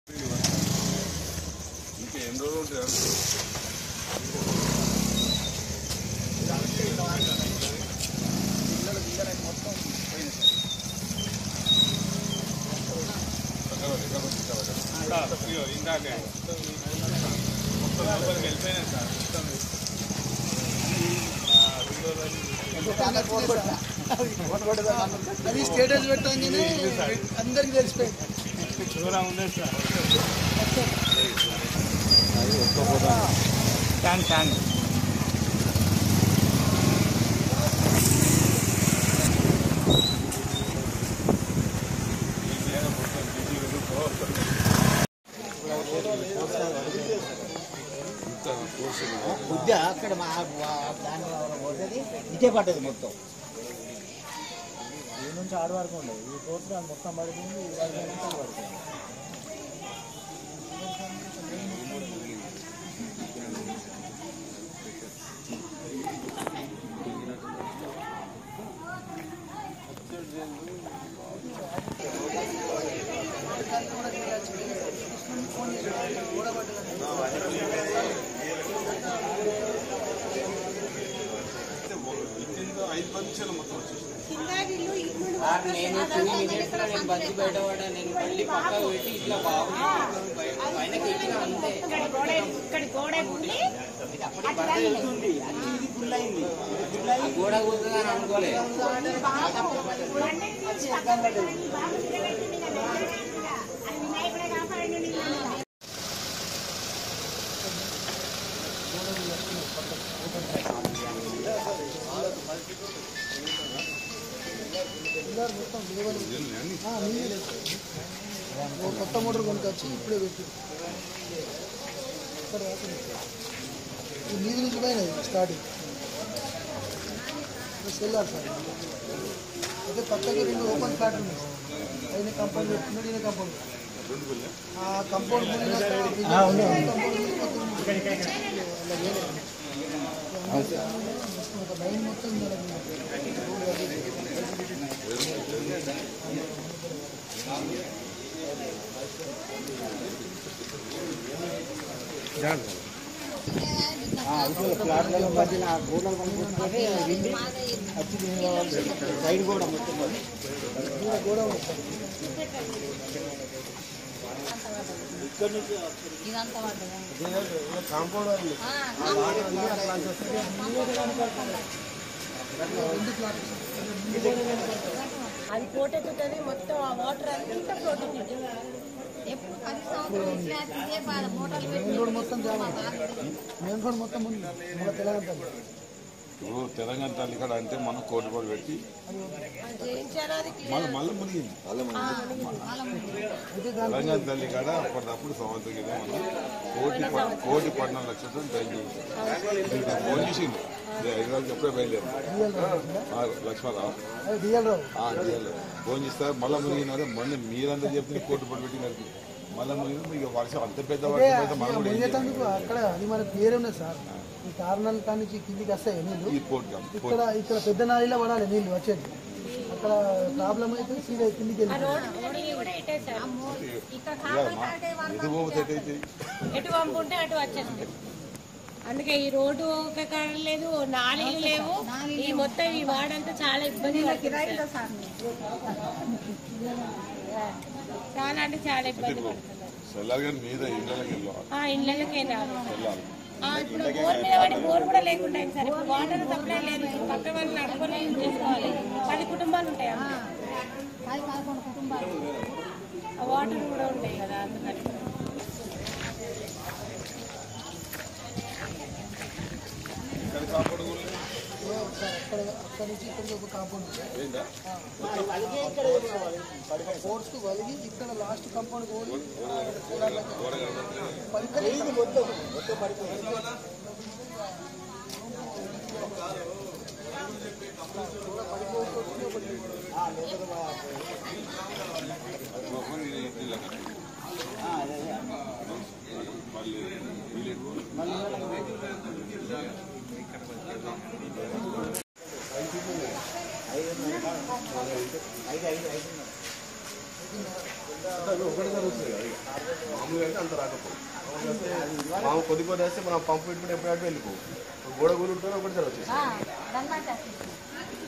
ఇంకా ఎన్ని రోజులు ఉంటుంది ఇందాకే మొత్తం లోపలికి వెళ్ళిపోయినాయి సార్ మొత్తం అది స్టేటస్ పెట్టగానే అందరికి తెలిసిపోయింది దూరం ఉండదు సార్ ట్యాంక్ ట్యాంక్ బుద్ధ అక్కడ మా మా- దాని పోతుంది ఇదే పడ్డది మొత్తం ఈ నుంచి ఆడ వరకు ఉండదు ఈ కోర్సు దాని మొత్తం పడుతుంది ఈ వరకు నుంచి ఆడ పడుతుంది ఐదు పది మొత్తం వచ్చేసి నేను టూ మినిట్స్ లో నేను బండి బయట పడ్డా నేను మళ్ళీ పక్కకు పెట్టి ఇట్లా బాగుంది పైన ఎక్కిన అంతే ఆ గోడ కూతుందని అనుకోలే ఓ కొత్త మోటార్ కొనుకొచ్చి ఇప్పుడే పెట్టి ఇక్కడ దాకా ఉంది. ఈ నీది నుంచి పోయినది స్టార్టింగ్ సెల్లార్ సార్ అయితే పక్కకి రెండు ఓపెన్ ఫ్లాట్ ఉన్నాయి అయిన కంపౌండ్ పెట్టుకున్నాడు ఈయన కంపౌండ్ ఆ కంపౌండ్ ఒక లైన్ మొత్తం ఉంది అలా. ఫ్లాట్లలో మధ్యన ఆ గోడలు కనుక్కుంటే విండి వచ్చి సైడ్ కూడా మొత్తం కూడా మొత్తం ఇదంతా పడ్డదా అది పోటెత్తుతుంది మొత్తం ఆ వాటర్ అంతా ఫ్లోట్ ఎప్పుడు పది సంవత్సరాలు ఇట్లా ఇదే బాధ మోటార్లు పెట్టి రోడ్ మొత్తం జామ మెయిన్ రోడ్ మొత్తం ఉంది మన తెలంగాణ తల్లి. ఇప్పుడు తెలంగాణ తల్లి కాడ అంటే మనం కోటి రూపాయలు పెట్టి చేయించారు అది మళ్ళీ మళ్ళీ మునిగింది అయితే దాని తెలంగాణ తల్లి కాడ అప్పటికప్పుడు సంవత్సరం కింద మనం కోటి ప- కోటి పద్నాలుగు లక్షలతో ట్రైన్ ఇంకా ఫోన్ చేసింది ఇది హైదరాబాద్కి ఎప్పుడే బయలుదేరు లక్ష్మణరావు అది డిఎల్ రావు ఆ, చేయాలి. ఫోన్ చేస్తారు మళ్ళీ మునిగినారు మళ్ళీ మీరందరూ చెప్తే కోటి పడి పెట్టినారు మళ్ళీ మునిగిన ఇక వర్షం అంత పెద్ద వర్షం అయితే మనం కూడా ఏం చేయలేం. మునిగేటందుకు అక్కడ అది మనకు పేరు ఉన్నది సార్ ఈ కారణాల కానించి కిందికి వస్తాయి నీళ్ళు ఈ కోటి కాదు. ఇక్కడ ఇక్కడ పెద్ద నాలిలో పడాలి నీళ్ళు వచ్చేది అక్కడ ప్రాబ్లం అయితే సీదా కిందికి వెళ్ళి రోడ్డు కూడా ఇటేసారు ఇక్కడ ఇవ్వాలమ్మా. ఎటు పోతే ఎటు అయితే ఎటు పంపుంటే అటు వచ్చేస్తుంది అందుకే ఈ రోడ్డు ఒక కాడ లేదు నాలీలు లేవు ఈ మొత్తం ఈ వాడంతా చాలా ఇబ్బంది పడుతుంది సార్. చాలా అంటే చాలా ఇబ్బంది పడుతుంది సెల్లార్ గారి మీద ఇళ్ళకి వెళ్ళాలి ఆ ఇళ్ళకే రాదు వెళ్ళాలి ఆ, ఇప్పుడు బోర్ మీద పడి బోర్ కూడా లేకుండా అయింది సార్ ఇప్పుడు వాటర్ సప్లై లేదు పక్క వాళ్ళు నడుపుకొని యూజ్ చేసుకోవాలి పది కుటుంబాలు ఉంటాయి అక్కడ. పది పదకొండు కుటుంబాలు ఆ వాటర్ కూడా ఉంటాయి కదా అందుకని అక్కడ అక్కడ నుంచి ఇక్కడికి ఒక కాంపౌండ్ ఏంటా ఫోర్స్ కు వలిగి ఇక్కడ లాస్ట్ కాంపౌండ్ పోయి మొత్తం ఇది ఇళ్ళకి. మళ్ళీ వీళ్ళు ఐదు ఐదు ఐదు మామూలుగా అయితే అంత రాకపోవు మామూలు కొద్ది కొద్ది వేస్తే మనం పంపు పెట్టుకుంటే ఎప్పుడంటే వెళ్ళిపోవు గోడ కూలుంటే ఒకటి వచ్చేసి దన్నమాట